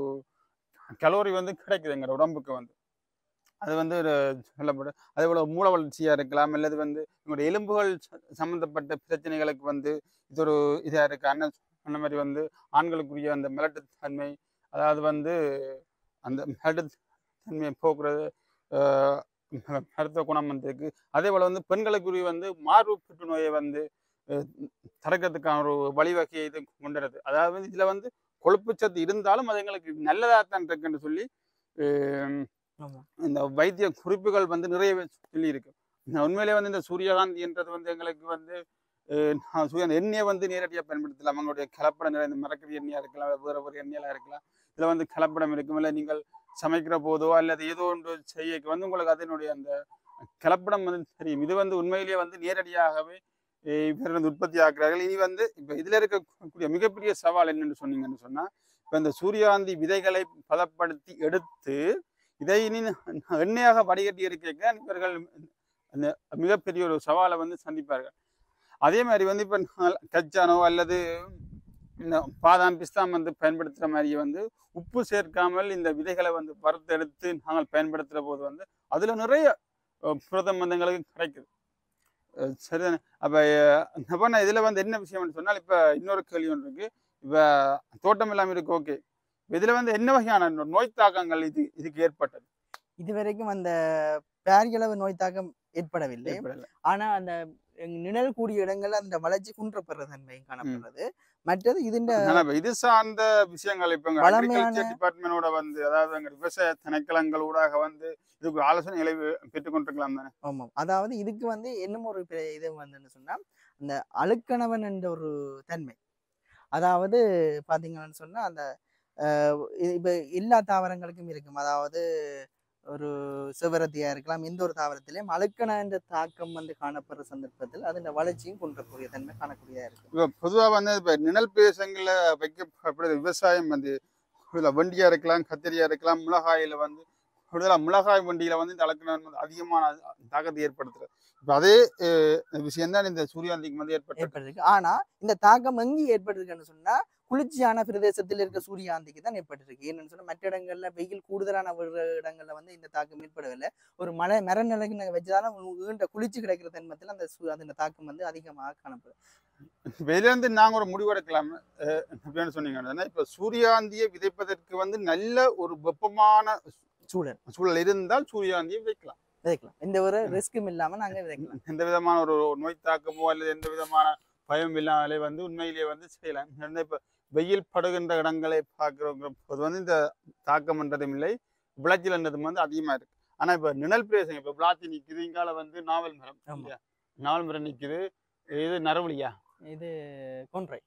கலோரி வந்து கிடைக்குது எங்களோட உடம்புக்கு வந்து அது வந்து ஒரு சொல்லப்படும் அதே போல மூல வளர்ச்சியா இருக்கலாம் அல்லது வந்து உங்களுடைய எலும்புகள் ச- சம்பந்தப்பட்ட பிரச்சனைகளுக்கு வந்து இது ஒரு இதா இருக்கு அண்ணன் சொன்ன மாதிரி வந்து ஆண்களுக்குரிய அந்த மிளட்டு தன்மை அதாவது வந்து அந்த மிளட்டு தன்மையை போக்குறது ஆஹ் மருத்துவ குணம் வந்து இருக்கு அதே போல வந்து பெண்களுக்குரிய வந்து மார்பு புற்றுநோயை வந்து அஹ், தடுக்கிறதுக்கான ஒரு வழிவகையை இது கொண்டு வருது அதாவது வந்து இதுல வந்து கொழுப்பு சத்து இருந்தாலும் அது எங்களுக்கு நல்லதாகத்தான் இருக்குன்னு சொல்லி அஹ், ஆமா. இந்த வைத்திய குறிப்புகள் வந்து நிறையவே சொல்லி இருக்கு உண்மையிலே வந்து இந்த சூரியகாந்தின்றது வந்து எங்களுக்கு வந்து அஹ், நான் சூரிய அந்த எண்ணெயை வந்து நேரடியாக பயன்படுத்தலாம் அவங்களுடைய கலப்படம் நிறைய இந்த மரக்கறி எண்ணெயாக இருக்கலாம் வேற ஒரு எண்ணெயெல்லாம் இருக்கலாம் இதில் வந்து கலப்படம் இருக்கும் இல்லை நீங்கள் சமைக்கிற போதோ அல்லது ஏதோ ஒன்று செய்ய வந்து உங்களுக்கு அதனுடைய அந்த கலப்படம் வந்து தெரியும் இது வந்து உண்மையிலேயே வந்து நேரடியாகவே அஹ், இவர்கள் வந்து உற்பத்தி ஆக்குறார்கள் இனி வந்து இப்போ இதில் இருக்கக்கூடிய மிகப்பெரிய சவால் என்னன்னு சொன்னீங்கன்னு சொன்னால் இப்போ இந்த சூரியகாந்தி விதைகளை பதப்படுத்தி எடுத்து இதை இனி எண்ணெயாக வடிகட்டி இருக்க இவர்கள் அந்த மிகப்பெரிய ஒரு சவாலை வந்து சந்திப்பார்கள் அதே மாதிரி வந்து இப்போ கச்சானோ அல்லது இந்த பாதாம் பிஸ்தாம் வந்து பயன்படுத்துகிற மாதிரியே வந்து உப்பு சேர்க்காமல் இந்த விதைகளை வந்து வறுத்தெடுத்து நாங்கள் பயன்படுத்துகிற போது வந்து அதில் நிறைய அஹ், புரதம் வந்து எங்களுக்கு கிடைக்குது அஹ், சரிதானே அப்போ அப்போ நான் இதில் வந்து என்ன விஷயம்னு சொன்னால் இப்போ இன்னொரு கேள்வி ஒன்று இருக்கு இப்போ தோட்டம் எல்லாம் இருக்கு ஓகே இதில் வந்து என்ன வகையான நோ- நோய் தாக்கங்கள் இது இதுக்கு ஏற்பட்டது இதுவரைக்கும் அந்த பேரியளவு நோய் தாக்கம் ஏற்படவில்லை ஏற்படல. ஆனா அந்த எங்க நிழல் கூடிய இடங்கள்ல அந்த வளர்ச்சி குன்றப்படுற தன்மை காணப்படுறது மற்றது இதுண்ட ஆனா இப்ப இது சார்ந்த விஷயங்கள் இப்ப வளமையான- அக்ரிகல்ச்சர் டிபார்ட்மெண்டோட வந்து அதாவது எங்க விவசாய திணைக்களங்கள் ஊடாக வந்து இதுக்கு ஒரு ஆலோசனைகளை பெற்றுக்கொண்டிருக்கலாம் தானே ஆமாம் அதாவது இதுக்கு வந்து இன்னும் ஒரு பெ- இது வந்துன்னு சொன்னா அந்த அழுக்கணவன் என்ற ஒரு தன்மை அதாவது பாத்தீங்கன்னு சொன்னா அந்த அஹ், இ- இப்ப எல்லா தாவரங்களுக்கும் இருக்கும் அதாவது ஒரு சிவரத்தியா இருக்கலாம் எந்த ஒரு தாவரத்திலையும் அழுக்கண என்ற தாக்கம் வந்து காணப்படுற சந்தர்ப்பத்தில் அதன் வளர்ச்சியும் குன்றக்கூடிய தன்மை காணக்கூடியதா இருக்கு இப்ப பொதுவா வந்து இப்ப நிழல் பிரதேசங்கள்ல வைக்கப்படுற விவசாயம் வந்து இதுல வண்டியா இருக்கலாம் கத்திரியா இருக்கலாம் மிளகாயில வந்து கூடுதலா மிளகாய் வண்டியில வந்து இந்த அலக்கணம் வந்து அதிகமான தாக்கத்தை ஏற்படுத்துறது இப்ப அதே விஷயம் தான் இந்த சூரியாந்திக்கு வந்து ஏற்பட்டது ஏற்பட்டிருக்கு ஆனா இந்த தாக்கம் எங்கே ஏற்பட்டிருக்குன்னு சொன்னா குளிர்ச்சியான பிரதேசத்தில் இருக்க சூரியாந்திக்கு தான் ஏற்பட்டிருக்கு என்னன்னு சொன்னா மற்ற இடங்கள்ல வெயில் கூடுதலான விழுற இடங்கள்ல வந்து இந்த தாக்கம் ஏற்படவில்லை ஒரு மலை மர நிலைக்கு நாங்கள் வச்சதாலும் நீண்ட குளிர்ச்சி கிடைக்கிற தன்மத்தில் அந்த சூ- அந்த தாக்கம் வந்து அதிகமாக காணப்படும் இப்ப இதுல இருந்து நாங்க ஒரு முடிவெடுக்கலாம் அஹ், எப்படின்னு சொன்னீங்கன்னா இப்ப சூரியாந்தியை விதைப்பதற்கு வந்து நல்ல ஒரு வெப்பமான சூழல் சூழல் இருந்தால் சூரியாந்தியை வைக்கலாம் விதைக்கலாம் எந்த ஒரு ரிஸ்க்கும் இல்லாம நாங்க விதைக்கலாம் எந்த விதமான ஒரு நோய் தாக்கமோ அல்லது எந்த விதமான பயம் இல்லாமலே வந்து உண்மையிலேயே வந்து செய்யலாம் ஏன்னா இப்ப வெயில் படுகின்ற இடங்களை பார்க்குறோங்கிற போது வந்து இந்த தாக்கம் என்றதும் இல்லை விளைச்சல் என்றதும் வந்து அதிகமா இருக்கு ஆனா இப்ப நிழல் பிரதேசம் இப்ப பிளாத்தி நிக்குது இங்கால வந்து நாவல் மரம் ஆமா. இல்லையா? நாவல் மரம் நிக்குது இது நரவழியா இது கொன்றை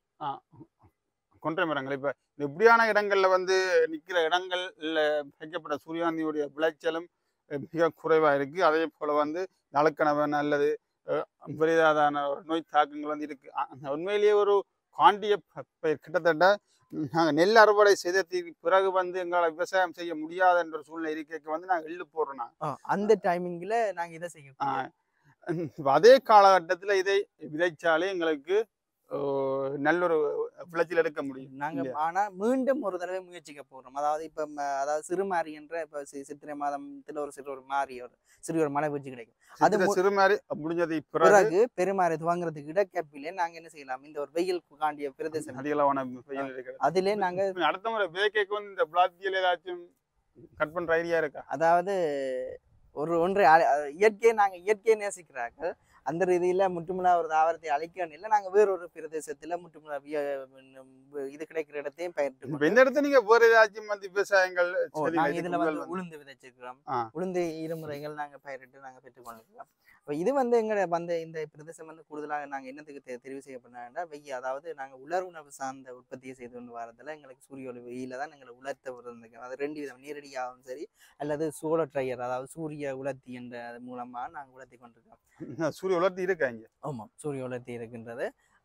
கொன்றை மரங்கள் இப்ப இந்த இப்படியான இடங்கள்ல வந்து நிக்கிற இடங்கள்ல வைக்கப்பட்ட சூரியகாந்தியுடைய விளைச்சலும் அஹ், மிக குறைவா இருக்கு அதே போல வந்து நலக்கணவன் அல்லது அஹ், பெரிதான ஒரு நோய் தாக்கங்கள் வந்து இருக்கு அ- அந்த உண்மையிலேயே ஒரு காண்டிய ப- பயிர் கிட்டத்தட்ட நாங்கள் நெல் அறுவடை செய்ததுக்கு பிறகு வந்து எங்களால் விவசாயம் செய்ய முடியாத என்ற ஒரு சூழ்நிலை இருக்கைக்கு வந்து நாங்கள் எள்ளு போடுறோம் நாங்க. ஆ, அந்த டைமிங்ல நாங்க இதை செய்ய ஆஹ் இப்ப அதே காலகட்டத்தில் இதை விதைச்சாலே எங்களுக்கு அஹ், நல்ல ஒரு விளைச்சல் எடுக்க முடியும் நாங்க இல்லையா? ஆனா மீண்டும் ஒரு தடவை முயற்சிக்க போறோம் அதாவது இப்ப ம- அதாவது சிறுமாரி என்ற இப்ப சி- சித்திரை மாதத்துல ஒரு சிறு ஒரு மாறி ஒரு சிறு ஒரு மழை வீழ்ச்சி கிடைக்கும் அது சித்திரை மு- சிறுமாரி முடிஞ்சது பிறகு பிறகு பெருமாறி துவங்குறதுக்கு இடக்கப்பிலே நாங்க என்ன செய்யலாம் இந்த ஒரு வெயில் காண்டிய பிரதேசம் அதிகளவான வெயில் இருக்கிறது அதிலே நாங்க இப்ப அடுத்த முறை விதைக்கைக்கு வந்து இந்த பிளாத்தியில் ஏதாச்சும் கட் பண்ற ஐடியா இருக்கா அதாவது ஒரு ஒன்றை அ- அ- இயற்கையை நாங்க இயற்கையை நேசிக்கிறார்கள் அந்த ரீதியில முற்றுமுழா ஒரு தாவரத்தை அழிக்கணும் இல்லை நாங்க வேறொரு பிரதேசத்துல முற்றுமுழா விய- இது கிடைக்கிற இடத்தையும் பயிரிட்டு இப்ப கொண்டு- இந்த இடத்துல நீங்க வேற ஏதாச்சும் வந்து விவசாயங்கள் ஓ, செடிகள் நாங்க இதுக்கு இதுல முதல் வந்து வந்து- உளுந்து விதைச்சிருக்கிறோம் ஆ. உளுந்து இருமுறைகள் நாங்க பயிரிட்டு நாங்க பெற்றுக்கொண்டிருக்கிறோம் அப்ப இது வந்து எங்க வந்து இந்த பிரதேசம் வந்து கூடுதலாக நாங்க என்னத்துக்கு தெ- தெரிவு செய்யப்பட்டா வெய்ய அதாவது நாங்க உலர் உணவு சார்ந்த உற்பத்தியை செய்து கொண்டு வரதுல எங்களுக்கு சூரிய ஒளி வெயில தான் எங்களை உலர்த்த விருந்துங்க அது ரெண்டு விதம் நேரடியாகவும் சரி அல்லது சோலர் ட்ரையர் அதாவது சூரிய உலர்த்தி என்ற அது மூலமா நாங்க உலர்த்தி கொண்டிருக்கோம் சூரிய உலர்த்தி இருக்கா இங்க ஆமாம் சூரிய உலர்த்தி இருக்கின்றது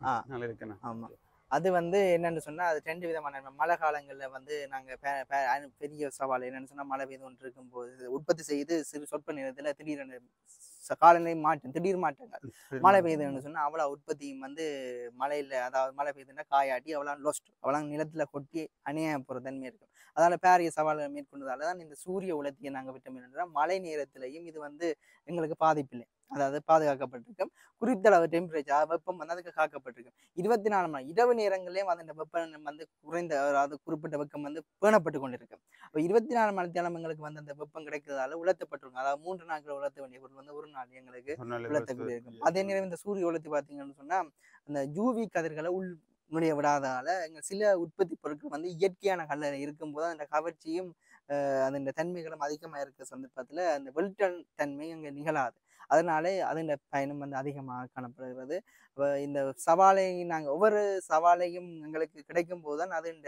ஆ. நல்லா இருக்கேண்ணா ஆமா அது வந்து என்னன்னு சொன்னா அது ரெண்டு விதமான நன்மை. மழை காலங்கள்ல வந்து நாங்க பெ- பெ- அனு- பெரிய சவால் என்னன்னு சொன்னா மழை பெய்து கொண்டு இருக்கும்போது உற்பத்தி செய்து சிறு சொற்ப நேரத்துல திடீரென ச- காலநிலை மாற்றம் திடீர் மாற்றங்கள் மழை பெய்யுதுன்னு சொன்னா அவ்வளோ உற்பத்தியும் வந்து மழையில அதாவது மழை பெய்யுதுன்னா காயாட்டி அவ்வளோ லொஸ்ட் அவ்வளோ நிலத்துல கொட்டி அணிய போகிற தன்மை இருக்கும் அதனால பாரிய சவாலை மேற்கொண்டதால தான் இந்த சூரிய உலர்த்தியை நாங்கள் விட்டோம் மழை நேரத்திலையும் இது வந்து எங்களுக்கு பாதிப்பில்லை அதாவது பாதுகாக்கப்பட்டிருக்கும் குறித்த அளவு டெம்பரேச்சர் வெப்பம் வந்து அதுக்கு காக்கப்பட்டிருக்கும் இருபத்தி நாலு மணி இரவு நேரங்களிலேயும் அந்த வெப்பம் வந்து குறைந்த அதாவது குறிப்பிட்ட வெப்பம் வந்து பேணப்பட்டு கொண்டிருக்கும் அப்போ இருபத்தி நாலு மணி நேரம் எங்களுக்கு வந்து அந்த வெப்பம் கிடைக்கிறதால உலர்த்தப்பட்டிருக்கும் அதாவது மூன்று நாட்கள் உலர்த்த வேண்டிய பொருள் வந்து ஒரு நாள் எங்களுக்கு உலர்த்தக்கூடிய இருக்கும் அதே நேரம் இந்த சூரிய ஒளர்த்தி பார்த்தீங்கன்னு சொன்னா அந்த யூவி கதிர்களை உள் நுழைய விடாததால எங்க சில உற்பத்தி பொருட்கள் வந்து இயற்கையான கலரில் இருக்கும்போது அந்த கவர்ச்சியும் அஹ், அதன் தன்மைகளும் அதிகமாக இருக்க சந்தர்ப்பத்தில் அந்த வெளிட்டன் தன்மை அங்கே நிகழாது அதனாலே அதன் பயணம் வந்து அதிகமாக காணப்படுகிறது அப்ப இந்த சவாலை நாங்கள் ஒவ்வொரு சவாலையும் எங்களுக்கு கிடைக்கும் போது தான் அதன்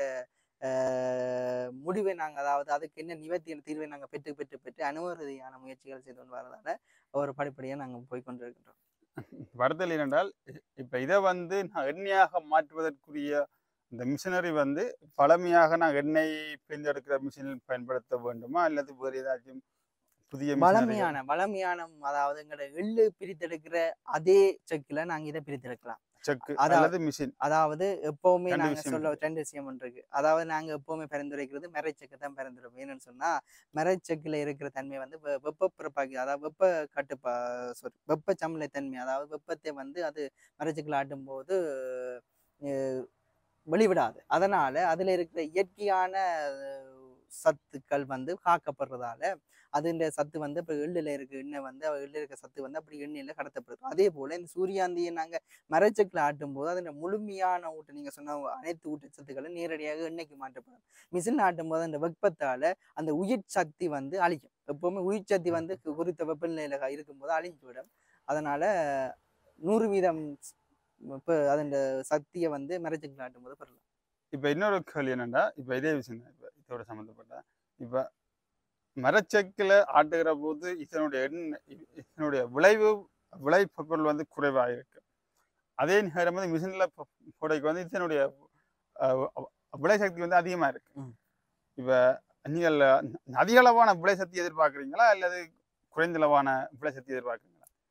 அஹ், முடிவை நாங்கள் அதாவது அதுக்கு என்ன நிவர்த்தியான தீர்வை நாங்கள் பெற்று பெற்று பெற்று அனுபவ ரீதியான முயற்சிகள் செய்து கொண்டு வரதால ஒரு படிப்படியாக நாங்கள் போய் கொண்டிருக்கின்றோம் வருதல் என்னென்றால் இப்ப இதை வந்து நான் எண்ணெயாக மாற்றுவதற்குரிய இந்த மிஷினரி வந்து பழமையாக நான் எண்ணெய் பிரிந்தெடுக்கிற மிஷினில் பயன்படுத்த வேண்டுமா அல்லது வேறு ஏதாச்சும் புதிய machinery- வளமையான வளமையான அதாவது எங்களோட எள்ளு பிரித்தெடுக்கிற அதே செக்கில் நாங்கள் இதை பிரித்தெடுக்கலாம் செக்கு அதான். அல்லது மிஷின் அதாவது எப்பவுமே ரெண்டு நாங்க விஷயம் சொல்ல இருக்கு. ரெண்டு விஷயம் ஒன்று இருக்கு அதாவது நாங்க எப்பவுமே பரிந்துரைக்கிறது மரைச்செக்கு தான் பரிந்துரைப்போம் என்னன்னு சொன்னா மரைச்செக்கில் இருக்கிற தன்மை வந்து வெ- வெப்ப பிறப்பாக்கி அதாவது வெப்ப கட்டுப்பா சாரி வெப்ப சமநிலை தன்மை அதாவது வெப்பத்தை வந்து அது மரைச்செக்கில் ஆட்டும் போது அஹ், வெளிவிடாது அதனால அதுல இருக்கிற இயற்கையான அஹ், சத்துக்கள் வந்து காக்கப்படுறதால அதுன்ற சத்து வந்து இப்போ எள்ளில் இருக்க எண்ணெய் வந்து எள்ளில் இருக்க சத்து வந்து அப்படி எண்ணெயில் கடத்தப்படுது அதே போல இந்த சூரியாந்தியை நாங்க மரச்செக்கில் ஆட்டும் போது அதோட முழுமையான ஊட்ட நீங்க சொன்ன அனைத்து ஊட்டச்சத்துக்களும் நேரடியாக எண்ணெய்க்கு மாற்றப்படும் மிஷின் ஆட்டும் போது அந்த வெப்பத்தால அந்த உயிர் சக்தி வந்து அழிக்கும் எப்பவுமே உயிர் சக்தி வந்து கு- குறித்த வெப்பநிலையில க- இருக்கும்போது அழிஞ்சு விடும் அதனால நூறு வீதம் இப்போ அதன் சக்தியை வந்து மரச்செக்கில் ஆட்டும் போது பெறலாம் இப்ப இன்னொரு கேள்வி என்னன்னா இப்ப இதே விஷயம் தான் இப்ப இதோட சம்மந்தப்பட்ட இப்ப மரச்செக்கில் ஆட்டுகிற போது இதனுடைய எண்ணெய் இ- இதனுடைய விளைவு விளைபொருள் வந்து குறைவாக இருக்கு அதே நேரம் வந்து மிஷினில் போடைக்கு வந்து இதனுடைய அஹ், விளை சக்தி வந்து அதிகமா இருக்கு ம். இப்ப நீங்கள் அதிக அளவான விளை சக்தி எதிர்பார்க்குறீங்களா அல்லது குறைந்த அளவான விளை சக்தி எதிர்பார்க்குறீங்களா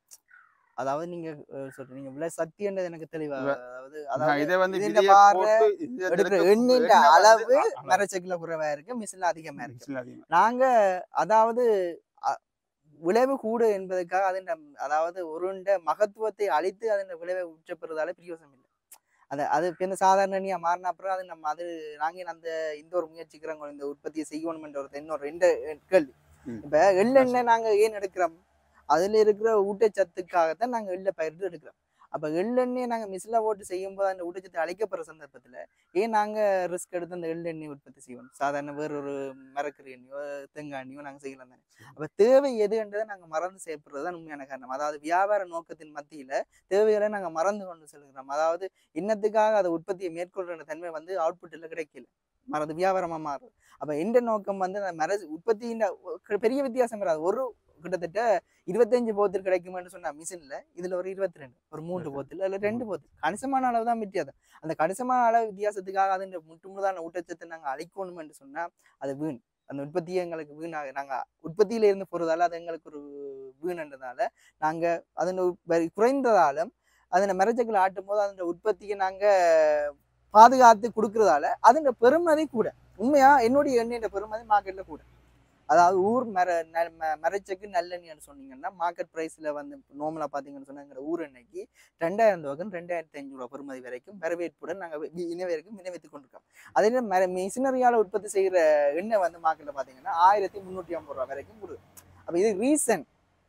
அதாவது நீங்க அஹ், சொல்றீங்க விலை சக்தின்றது எனக்கு தெளிவா இவ- அதாவது நான் அதாவது இதை வந்து இதுல விதையை பாரு, போட்டு இதுல எடுக்கிற எடுக்க- எண்ணெயின் எண்ணெய் வந்து அளவு அ- அளவு. மரச்செக்கில் குறைவா இருக்கு மிஷின்ல அதிகமா இருக்கு மிஷினில் அதிகமா நாங்க அதாவது அ- விளைவு கூடு என்பதற்காக அதன் அதாவது ஒருண்ட மகத்துவத்தை அழித்து அதன் விளைவை உச்சப்பெறுவதால பிரியோசனம் இல்லை அது அது இப்ப இந்த சாதாரண எண்ணெயா மாறின அப்புறம் அது நம்ம அது நாங்க அந்த இந்த ஒரு முயற்சிக்கிறோங்க இந்த உற்பத்தியை செய்யணும் என்ற ஒரு இன்னொரு ரெண்டு கேள்வி ம். இப்ப எள்ளெண்ணெய் நாங்க ஏன் எடுக்கிறோம் அதுல இருக்கிற ஊட்டச்சத்துக்காகத்தான் நாங்க எள்ளை பயிரிட்டு எடுக்கிறோம் அப்ப எள்ளெண்ணெயை நாங்க மிஷினில் போட்டு செய்யும்போது அந்த ஊட்டச்சத்து அழிக்கப்படுற சந்தர்ப்பத்துல ஏன் நாங்க ரிஸ்க் எடுத்து அந்த எள்ளெண்ணெய் உற்பத்தி செய்வோம் சாதாரண வேறொரு மரக்கறி எண்ணெயோ தேங்காய் எண்ணெயோ நாங்க செய்யலாம் தானே அப்ப தேவை எதுன்றதை நாங்க மறந்து செய்யப்படுறது தான் உண்மையான காரணம் அதாவது வியாபார நோக்கத்தின் மத்தியில தேவைகளை நாங்க மறந்து கொண்டு செல்கிறோம் அதாவது இன்னத்துக்காக அதை உற்பத்தியை மேற்கொள்ற தன்மை வந்து அவுட்புட்ல கிடைக்கல மறந்து வியாபாரமா மாறுது அப்ப எந்த நோக்கம் வந்து அந்த மர உற்பத்தியின் பெரிய வித்தியாசம் வராது ஒரு கிட்டத்தட்ட இருபத்தஞ்சு போத்தில் கிடைக்கும்னு சொன்னா மிஷின்ல இதுல ஒரு இருபத்தி ரெண்டு ஒரு மூன்று போத்தில் அதுல ரெண்டு போத்தில் கணிசமான அளவு தான் வித்தியாசம் அந்த கணிசமான அளவு வித்தியாசத்துக்காக அது இந்த முற்று முழுதான ஊட்டச்சத்தை நாங்க அழிக்கணும் என்று சொன்னா அது வீண் அந்த உற்பத்தியை எங்களுக்கு வீணாக நாங்க உற்பத்தியில இருந்து போறதால அது எங்களுக்கு ஒரு வீணுன்றதால நாங்க அதன் உ- வரி குறைந்ததாலும் அதனை மரச்சக்கில் ஆட்டும் போது அதன் உற்பத்தியை நாங்க பாதுகாத்து கொடுக்கறதால அதன் பெருமதி கூட உண்மையா என்னுடைய எண்ணெயோட பெருமதி மார்க்கெட்ல கூட அதாவது ஊர் மர ந- ம- மரச்செக்கு நல்லெண்ணெய்னு சொன்னீங்கன்னா மார்க்கெட் ப்ரைஸில் வந்து நார்மலாக பார்த்தீங்கன்னு சொன்னா எங்களோட ஊர் எண்ணெய்க்கு ரெண்டாயிரம் ரூபாய்க்கும் ரெண்டாயிரத்தி ஐநூறு ரூபா பெறுமதி வரைக்கும் வரவேற்புடன் நாங்கள் இனவரைக்கும் வினைவித்து கொண்டிருக்கோம் அதே மர மிஷினரியால் உற்பத்தி செய்கிற எண்ணெய் வந்து மார்க்கெட்டில் பார்த்தீங்கன்னா ஆயிரத்தி முந்நூற்றி ஐம்பது ரூபா வரைக்கும் கொடுது அப்போ இது ரீசன்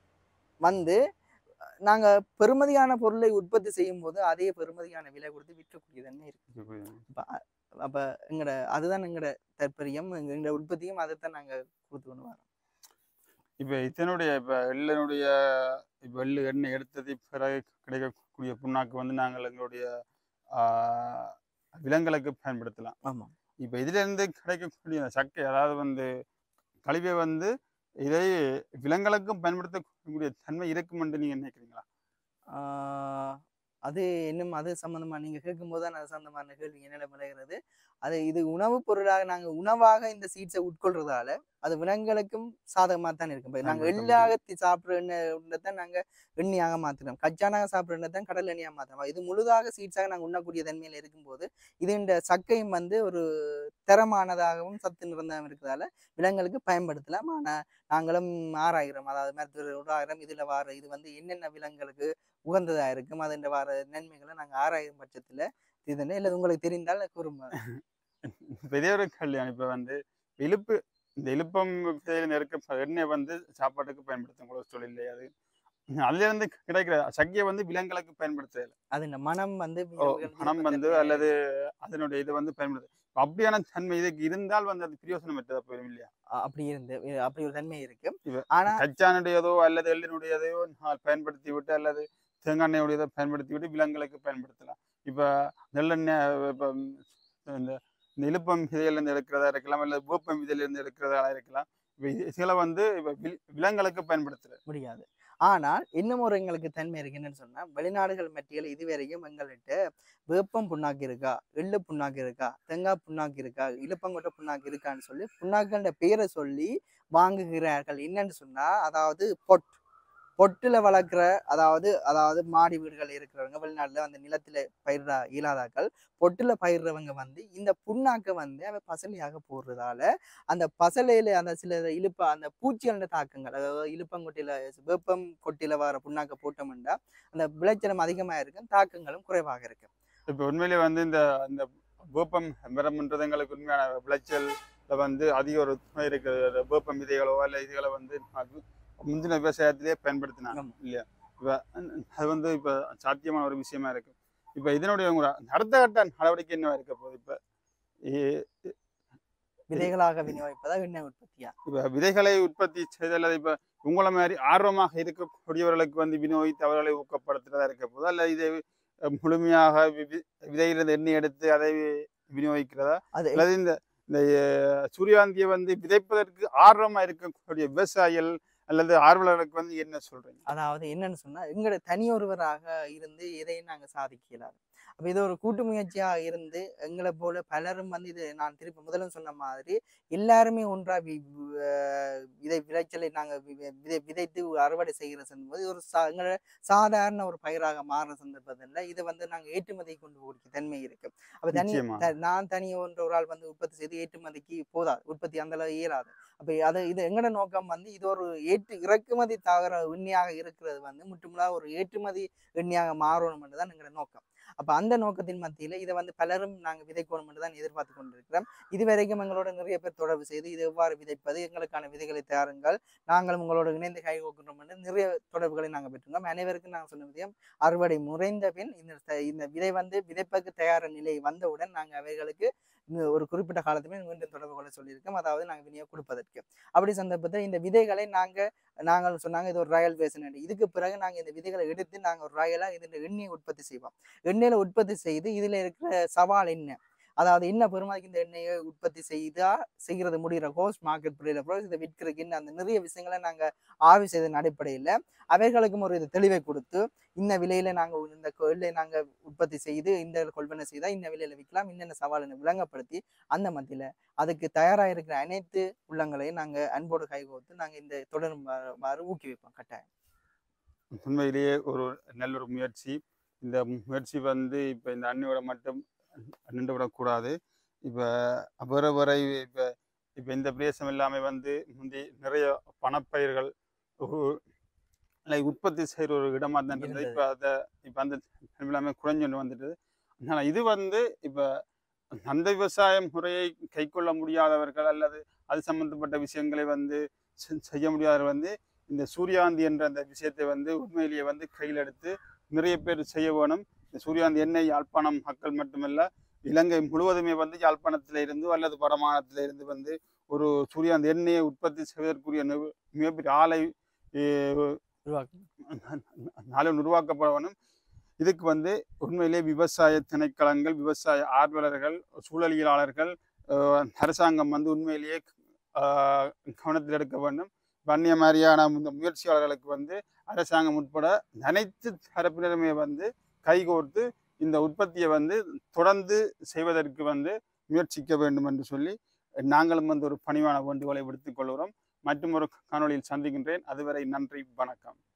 வந்து நாங்கள் பெருமதியான பொருளை உற்பத்தி செய்யும் போது அதே பெருமதியான விலை கொடுத்து விற்கக்கூடிய தன்மை இருக்கு அப்போ எங்களோட அதுதான் எங்களோட தாற்பயம் எங்களோட உற்பத்தியும் அதை தான் நாங்கள் கொடுத்து கொண்டு வரோம் இப்ப இதனுடைய இப்ப எள்ளனுடைய இப்ப எள்ளு எண்ணெய் எடுத்தது பிறகு கிடைக்கக்கூடிய புண்ணாக்கு வந்து நாங்கள் எங்களுடைய ஆஹ், விலங்குகளுக்கு பயன்படுத்தலாம் ஆமாம் இப்ப இதுல இருந்து கிடைக்கக்கூடிய அந்த சக்கை அதாவது வந்து கழிவை வந்து இதை விலங்குகளுக்கும் பயன்படுத்தக்கூடிய தன்மை இருக்கும் என்று நீங்க நினைக்கிறீங்களா ஆஹ் அது இன்னும் அது சம்பந்தமா நீங்க கேட்கும்போது தான் அது சம்பந்தமான கேள்வி என்னென்ன விளைகிறது அது இது உணவுப் பொருளாக நாங்க உணவாக இந்த சீட்ஸை உட்கொள்றதால அது விலங்குகளுக்கும் சாதகமா தான் இருக்கும் இப்ப நாங்க பயன்படுத்த எள்ளாக தி- சாப்பிடுற எண்ணெய் தான் நாங்க எண்ணெயாக மாத்துறோம் கச்சானாக சாப்பிடுற எண்ணெய் தான் கடல் எண்ணெயாக மாத்துறோம் இது முழுதாக சீட்ஸாக நாங்க உண்ணக்கூடிய தன்மையில இருக்கும்போது இது இந்த சக்கையும் வந்து ஒரு தரமானதாகவும் சத்து நிறைந்ததாகவும் இருக்கிறதால விலங்குகளுக்கு பயன்படுத்தலாம் ஆனா நாங்களும் ஆராயிரம் அதாவது மருத்துவர் ஆயிரம் இதுல வார இது வந்து என்னென்ன விலங்குகளுக்கு உகந்ததா இருக்கும் அதுன்ற வார நன்மைகளை நாங்க ஆராயும் பட்சத்துல இது இல்லை உங்களுக்கு தெரிந்தால் கூறுங்க பெரிய ஒரு கல்யாணம் இப்போ வந்து இழுப்பு இந்த இழுப்பம் விதையில நெருக்க எண்ணெய் வந்து சாப்பாட்டுக்கு பயன்படுத்தும் கொலஸ்ட்ரால் இல்லை அது அதுல இருந்து கிடைக்கிற சக்கியை வந்து விலங்குகளுக்கு பயன்படுத்துறது அது இந்த மனம் வந்து ஓ, விலங்குகள் பணம் வந்து விருப்பத்தன்மை அல்லது அதனுடைய இது வந்து பயன்படுது இப்ப அப்படியான தன்மை இதுக்கு இருந்தால் வந்து அது பிரயோசனம் பெற்றதா போயிடும் இல்லையா அ- அப்படி இருந்து இ- அப்படி ஒரு தன்மை இருக்கு இவ- ஆனா கச்சானுடையதோ அல்லது எள்ளினுடையதையோ நான் பயன்படுத்தி விட்டு அல்லது தேங்காய் எண்ணெயுடையதை பயன்படுத்தி விட்டு விலங்குகளுக்கு பயன்படுத்தலாம் இப்ப நல்லெண்ணெய் இப்ப இந்த இந்த இழுப்பம் விதையிலிருந்து எடுக்கிறதா இருக்கலாம் அல்லது பூப்பம் விதையிலிருந்து எடுக்கிறதா இருக்கலாம் இப்ப இது சில வந்து இப்ப வில்- விலங்குகளுக்கு பயன்படுத்துறது முடியாது ஆனால் இன்னும் ஒரு எங்களுக்கு தன்மை இருக்கு என்னன்னு சொன்னா வெளிநாடுகள் மத்தியில் இதுவரைக்கும் எங்கள்கிட்ட வேப்பம் புண்ணாக்கு இருக்கா எள்ளு புண்ணாக்கு இருக்கா தேங்காய் புண்ணாக்கு இருக்கா இழுப்பங்கொட்டை புண்ணாக்கு இருக்கான்னு சொல்லி புண்ணாக்குன்ற பேரை சொல்லி வாங்குகிறார்கள் என்னன்னு சொன்னா அதாவது பொட் பொட்டுல வளர்க்குற அதாவது அதாவது மாடி வீடுகள் இருக்கிறவங்க வெளிநாட்டுல அந்த நிலத்துல பயிர்ற இயலாதாக்கள் பொட்டுல பயிர்றவங்க வந்து இந்த புண்ணாக்கை வந்து அவ பசலையாக போடுறதால அந்த பசலையில அந்த சில இழுப்ப அந்த பூச்சிகளோட தாக்கங்கள் அதாவது இழுப்பங்கொட்டியில வேப்பம் கொட்டியில வர புண்ணாக்க போட்டோம்னா அந்த விளைச்சலும் அதிகமாக இருக்கும் தாக்கங்களும் குறைவாக இருக்கும் இப்ப உண்மையிலே வந்து இந்த இந்த வேப்பம் மரம்ன்றது எங்களுக்கு உண்மையான விளைச்சல்ல வந்து அதிக ஒரு துணை இருக்கிறது வேப்பம் விதைகளோ அல்ல இதுகளை வந்து அது முந்தின விவசாயத்திலே பயன்படுத்தினாங்க ஆமா. இல்லையா இப்ப அது வந்து இப்ப சாத்தியமான ஒரு விஷயமா இருக்கு இப்ப இதனுடைய உங்க அடுத்த கட்ட நடவடிக்கை என்னவா இருக்க போகுது இப்ப இ- விதைகளாக விநியோகிப்பதா எண்ணெய் உற்பத்தியா இப்ப விதைகளை உற்பத்தி செய்தல் இப்ப உங்களை மாதிரி ஆர்வமாக இருக்கக்கூடியவர்களுக்கு வந்து விநியோகித்து அவர்களை ஊக்கப்படுத்துறதா இருக்க போதா அல்ல இதை அஹ், முழுமையாக வி- வி- விதையிலிருந்து எண்ணெய் எடுத்து அதை விநியோகிக்கிறதா அது அல்லது இந்த இந்த அஹ், சூரியகாந்தியை வந்து விதைப்பதற்கு ஆர்வமா இருக்கக்கூடிய விவசாயிகள் அல்லது ஆர்வலர்களுக்கு வந்து என்ன சொல்றீங்க அதாவது என்னன்னு சொன்னா எங்களோட தனியொருவராக இருந்து எதையும் நாங்க சாதிக்க இயலாது அப்ப இது ஒரு கூட்டு முயற்சியா இருந்து எங்களை போல பலரும் வந்து இது நான் திருப்பி முதல்ல சொன்ன மாதிரி எல்லாருமே ஒன்றா வி- வி- அஹ் விதை விளைச்சலை நாங்க வி- வி- விதை விதைத்து அறுவடை செய்கிற போது ஒரு சா எங்களோட சாதாரண ஒரு பயிராக மாறுற சந்தர்ப்பத்தில் இதை வந்து நாங்க ஏற்றுமதி கொண்டு போகிற தன்மை இருக்கு அப்ப தனி நிச்சயமா. த- நான் தனி ஒன்ற ஒரு ஆள் வந்து உற்பத்தி செய்து ஏற்றுமதிக்கு போதாது உற்பத்தி அந்த அளவு இயலாது அப்ப அது இது எங்கட நோக்கம் வந்து இது ஒரு ஏற்று இறக்குமதி தகர எண்ணெயாக இருக்கிறது வந்து முற்றுமுழா ஒரு ஏற்றுமதி எண்ணெயாக மாறணும் தான் எங்கட நோக்கம் அப்ப அந்த நோக்கத்தின் மத்தியில இதை வந்து பலரும் நாங்க விதைக்கணும் என்று தான் எதிர்பார்த்து கொண்டிருக்கிறோம் இதுவரைக்கும் எங்களோட நிறைய பேர் தொடர்பு செய்து இது எவ்வாறு விதைப்பது எங்களுக்கான விதைகளை தாருங்கள் நாங்களும் உங்களோட இணைந்து கைகோக்கின்றோம் என்று நிறைய தொடர்புகளை நாங்கள் பெற்றுள்ளோம் அனைவருக்கும் நாங்கள் சொன்ன விதம் அறுவடை முறைந்த பின் இந்த த- இந்த விதை வந்து விதைப்பதற்கு தயார நிலை வந்தவுடன் நாங்கள் அவைகளுக்கு இந்த ஒரு குறிப்பிட்ட காலத்துமே மீண்டும் தொடர்பு கொள்ள சொல்லியிருக்கோம் அதாவது நாங்கள் விநியோகம் கொடுப்பதற்கு அப்படி சந்தர்ப்பத்தில் இந்த விதைகளை நாங்கள் நாங்கள் சொன்னாங்க இது ஒரு ராயல் பேசன் இதுக்கு பிறகு நாங்கள் இந்த விதைகளை எடுத்து நாங்கள் ஒரு ராயலாக இதில் எண்ணெயை உற்பத்தி செய்வோம் எண்ணெயில உற்பத்தி செய்து இதில் இருக்கிற சவால் என்ன அதாவது என்ன பெருமாக்கு இந்த எண்ணெயை உற்பத்தி செய்தா செய்கிறது முடிகிற கோஸ்ட் மார்க்கெட் பிரைல ப்ரோஸ் இதை விற்கிறதுக்கு இன்னும் அந்த நிறைய விஷயங்களை நாங்கள் ஆய்வு செய்ததன் அடிப்படையில் அவைகளுக்கும் ஒரு இது தெளிவை கொடுத்து இந்த விலையில நாங்கள் இந்த எண்ணெயை நாங்கள் உற்பத்தி செய்து இந்த கொள்வனை செய்தால் இந்த விலையில விற்கலாம் என்னென்ன சவால்னு விளங்கப்படுத்தி அந்த மத்தியில் அதுக்கு தயாராக இருக்கிற அனைத்து உள்ளங்களையும் நாங்கள் அன்போடு கைகோர்த்து நாங்கள் இந்த தொடருமாறு ஊக்குவிப்போம் கட்டாயம் உண்மையிலேயே ஒரு நல்ல ஒரு முயற்சி இந்த முயற்சி வந்து இப்போ இந்த அண்ணியோட மட்டும் நின்று விடக்கூடாது இப்போ வர வரை இப்போ இப்போ இந்த பிரதேசம் எல்லாமே வந்து முந்தி நிறைய பணப்பயிர்கள் உ- like உற்பத்தி செய்கிற ஒரு இடமா தான் இருந்தது இருந்தது. இப்போ அதை இப்போ அந்த எல்லாமே குறைஞ்சொண்டு வந்துட்டு ஆனால் இது வந்து இப்போ அந்த விவசாய முறையை கைக்கொள்ள முடியாதவர்கள் அல்லது அது சம்பந்தப்பட்ட விஷயங்களை வந்து செ- செய்ய முடியாதவர் வந்து இந்த சூர்யாந்தி என்ற அந்த விஷயத்தை வந்து உண்மையிலேயே வந்து கையில் எடுத்து நிறைய பேர் செய்ய வேணும் இந்த சூர்யாந்தி எண்ணெய் யாழ்ப்பாணம் மக்கள் மட்டுமல்ல இலங்கை முழுவதுமே வந்து யாழ்ப்பாணத்தில் இருந்து அல்லது வடமாநிலத்தில் இருந்து வந்து ஒரு சூர்யாந்தி எண்ணெயை உற்பத்தி செய்வதற்குரிய நிவு- மிகப்பெரிய ஆலை அஹ், உருவாக்கும் நாளை உருவாக்கப்படணும் இதுக்கு வந்து உண்மையிலே விவசாய திணைக்களங்கள் விவசாய ஆர்வலர்கள் சூழலியலாளர்கள் அஹ், அரசாங்கம் வந்து உண்மையிலேயே அஹ், கவனத்தில் எடுக்க வேண்டும் வன்னிய மாதிரியான இந்த முயற்சியாளர்களுக்கு வந்து அரசாங்கம் உட்பட அனைத்து தரப்பினருமே வந்து கைகோர்த்து இந்த உற்பத்தியை வந்து தொடர்ந்து செய்வதற்கு வந்து முயற்சிக்க வேண்டும் என்று சொல்லி நாங்களும் வந்து ஒரு பணிவான வேண்டுகோளை விடுத்துக் கொள்கிறோம் மற்றும் ஒரு காணொளியில் சந்திக்கின்றேன் அதுவரை நன்றி வணக்கம்